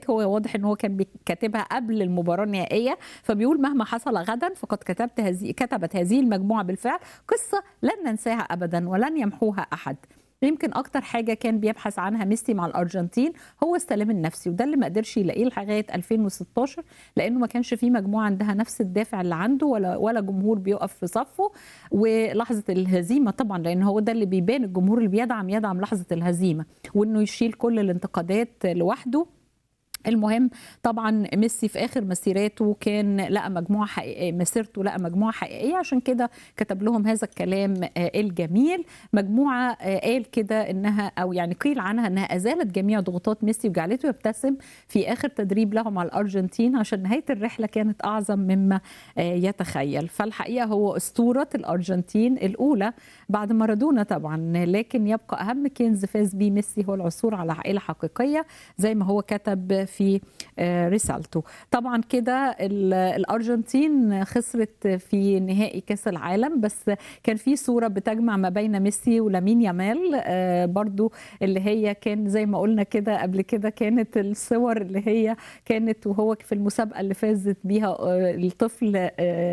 هو واضح ان هو كان بي- كاتبها قبل المباراه النهائيه فبيقول مهما حصل غدا فقد كتبت هذه كتبت هذه المجموعه بالفعل قصه لن ننساها ابدا ولن يمحوها احد يمكن اكتر حاجه كان بيبحث عنها ميسي مع الارجنتين هو السلام النفسي وده اللي ما قدرش يلاقيه لغايه 2016 لانه ما كانش في مجموعه عندها نفس الدافع اللي عنده ولا ولا جمهور بيقف في صفه ولحظه الهزيمه طبعا لان هو ده اللي بيبان الجمهور اللي بيدعم يدعم لحظه الهزيمه وانه يشيل كل الانتقادات لوحده المهم طبعا ميسي في اخر مسيراته كان لقى مجموعه حقيقيه مسيرته لقى مجموعه حقيقيه عشان كده كتب لهم هذا الكلام آه، الجميل مجموعه آه، قال كده انها او يعني قيل عنها انها ازالت جميع ضغوطات ميسي وجعلته يبتسم في اخر تدريب له مع الارجنتين عشان نهايه الرحله كانت اعظم مما آه، يتخيل فالحقيقه هو اسطوره الارجنتين الاولى بعد مارادونا طبعا لكن يبقى اهم كنز فاز بيه ميسي هو العثور على عائله حقيقيه زي ما هو كتب في آه، رسالته طبعا كده ال- الارجنتين خسرت في نهائي كاس العالم بس كان في صوره بتجمع ما بين ميسي ولامين يامال آه، برضو اللي هي كان زي ما قلنا كده قبل كده كانت الصور اللي هي كانت وهو في المسابقه اللي فازت بيها آه، الطفل آه،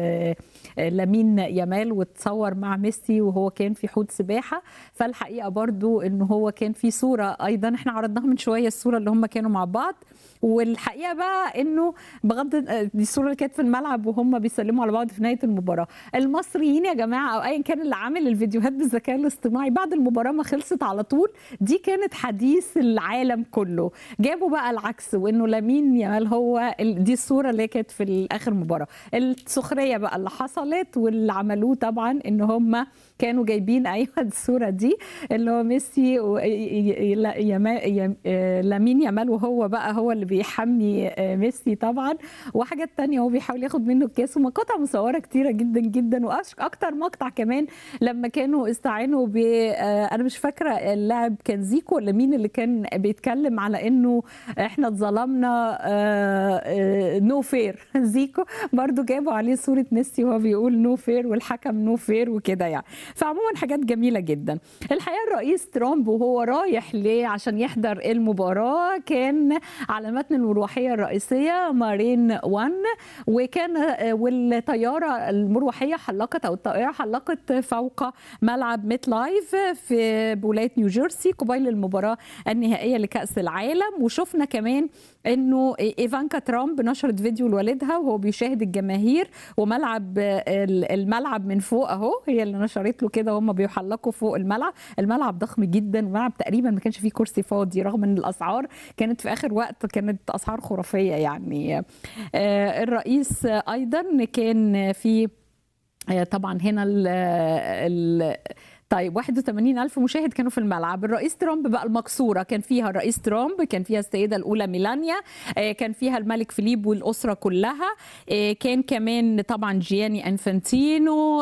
آه، لامين يامال وتصور مع ميسي وهو كان في حوض سباحه فالحقيقه برضو ان هو كان في صوره ايضا احنا عرضناها من شويه الصوره اللي هم كانوا مع بعض والحقيقه بقى انه بغض دي الصوره اللي كانت في الملعب وهم بيسلموا على بعض في نهايه المباراه المصريين يا جماعه او ايا كان اللي عامل الفيديوهات بالذكاء الاصطناعي بعد المباراه ما خلصت على طول دي كانت حديث العالم كله جابوا بقى العكس وانه لامين يامال هو ال- دي الصوره اللي كانت في اخر مباراه السخريه بقى اللي حصلت واللي عملوه طبعا ان هم كانوا جايبين ايوه الصوره دي اللي هو ميسي و- ي- ي- ي- يما- يم- آه، لامين يامال وهو بقى هو اللي بيحمي آه، ميسي طبعا وحاجات تانية هو بيحاول ياخد منه الكاس ومقاطع مصوره كتيره جدا جدا واكتر مقطع كمان لما كانوا استعانوا ب آه، انا مش فاكره اللاعب كان زيكو ولا مين اللي كان بيتكلم على انه احنا اتظلمنا نو فير زيكو برضو جابوا عليه صوره ميسي وهو بيقول نو فير والحكم نو فير وكده يعني فعموما حاجات جميله جدا الحقيقه الرئيس ترامب وهو رايح ليه عشان يحضر المباراه كان على متن المروحيه الرئيسيه مارين 1 وكان آه، والطياره المروحيه حلقت او الطائره حلقت فوق ملعب ميت لايف في بولايه نيوجيرسي قبيل المباراه النهائيه لكاس العالم وشفنا كمان انه ايفانكا ترامب نشرت فيديو لوالدها وهو بيشاهد الجماهير وملعب ال- الملعب من فوق اهو هي اللي نشرت له كده وهم بيحلقوا فوق الملعب الملعب ضخم جدا الملعب تقريبا ما كانش فيه كرسي فاضي رغم ان الاسعار كانت في اخر وقت كانت اسعار خرافيه يعني آه، الرئيس ايضا كان في آه، طبعا هنا ال ال طيب 81 ألف مشاهد كانوا في الملعب الرئيس ترامب بقى المقصورة كان فيها الرئيس ترامب كان فيها السيدة الأولى ميلانيا آه، كان فيها الملك فيليب والأسرة كلها آه، كان كمان طبعا جياني أنفانتينو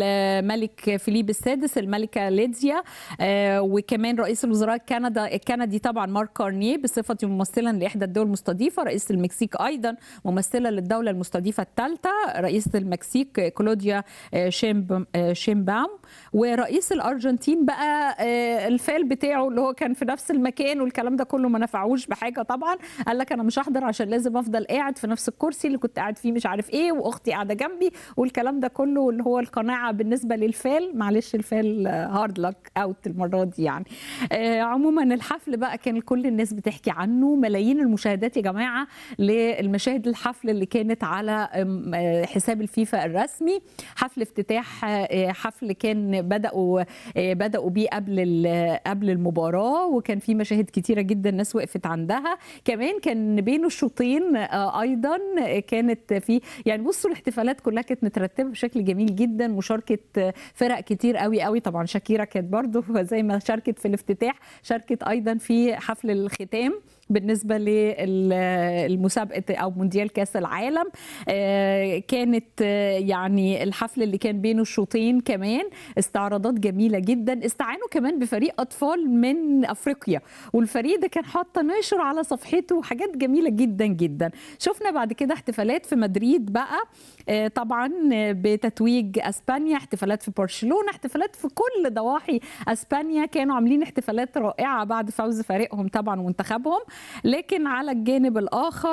الملك فيليب السادس الملكة ليديا آه، وكمان رئيس الوزراء كندا الكندي طبعا مارك كارنيه بصفته ممثلا لإحدى الدول المستضيفة رئيس المكسيك أيضا ممثلة للدولة المستضيفة الثالثة رئيسة المكسيك كلوديا آه، شيمب- آه، شيمبام ورئيس الارجنتين بقى آه، الفال بتاعه اللي هو كان في نفس المكان والكلام ده كله ما نفعوش بحاجه طبعا قال لك انا مش هحضر عشان لازم افضل قاعد في نفس الكرسي اللي كنت قاعد فيه مش عارف ايه واختي قاعده جنبي والكلام ده كله اللي هو القناعه بالنسبه للفال معلش الفال هارد لك اوت المره دي يعني آه، عموما الحفل بقى كان كل الناس بتحكي عنه ملايين المشاهدات يا جماعه للمشاهد الحفل اللي كانت على آم، آه، حساب الفيفا الرسمي حفل افتتاح آه، حفل كان بداوا آه، بداوا بيه قبل ال- قبل المباراه وكان في مشاهد كتيره جدا الناس وقفت عندها كمان كان بين الشوطين آه، ايضا كانت في يعني بصوا الاحتفالات كلها كانت مترتبه بشكل جميل جدا مشاركه آه، فرق كتير قوي قوي طبعا شاكيرا كانت برضو زي ما شاركت في الافتتاح شاركت ايضا في حفل الختام بالنسبه للمسابقه او مونديال كاس العالم آه، كانت آه، يعني الحفل اللي كان بينه الشوطين كمان استعراضات جميله جدا استعانوا كمان بفريق اطفال من افريقيا والفريق ده كان حاطه ناشر على صفحته حاجات جميله جدا جدا شفنا بعد كده احتفالات في مدريد بقى آه، طبعا آه، بتتويج اسبانيا احتفالات في برشلونه احتفالات في كل ضواحي اسبانيا كانوا عاملين احتفالات رائعه بعد فوز فريقهم طبعا ومنتخبهم لكن على الجانب الاخر